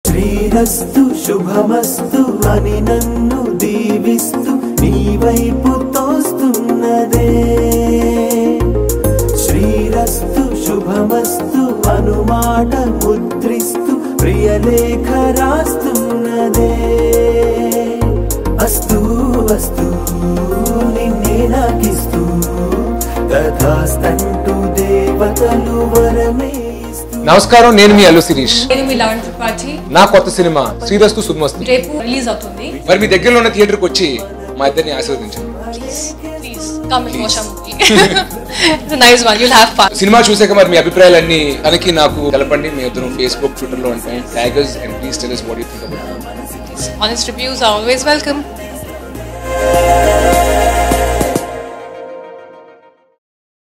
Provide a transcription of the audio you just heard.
శ్రీరస్తు శుభమస్తు అని నన్ను దీవిస్తూ నీ వైపు తోస్తున్నదే శ్రీరస్తు శుభమస్తు అనుమాట ముద్రిస్తూ ప్రియలేఖ రాస్తున్నదే అస్తు అస్తు నిన్నే నాకిస్తూ తథాస్తంటూ దేవతలు వరమే ఇస్తూ నమస్కారం నేను మీ అల్లు శిరీష్ నేను మీ లావణ్ త్రిపాఠి నా కొత్త సినిమా శ్రీరస్తు శుభమస్తు రేపు రిలీజ్ అవుతుంది మరి మీ దగ్గరలో ఉన్న థియేటర్కి వచ్చి మా ఇద్దరిని ఆశీర్వదించండి please please come and watch movie nice one you'll have fun cinema చూసాక మరి మీ అభిప్రాయాలన్నీ తనకి నాకు తెలపండి మీ ఇద్దరు ఫేస్బుక్ ట్విట్టర్ లో ఉంటాయి taggers and please tell us what you think about it. honest reviews are always welcome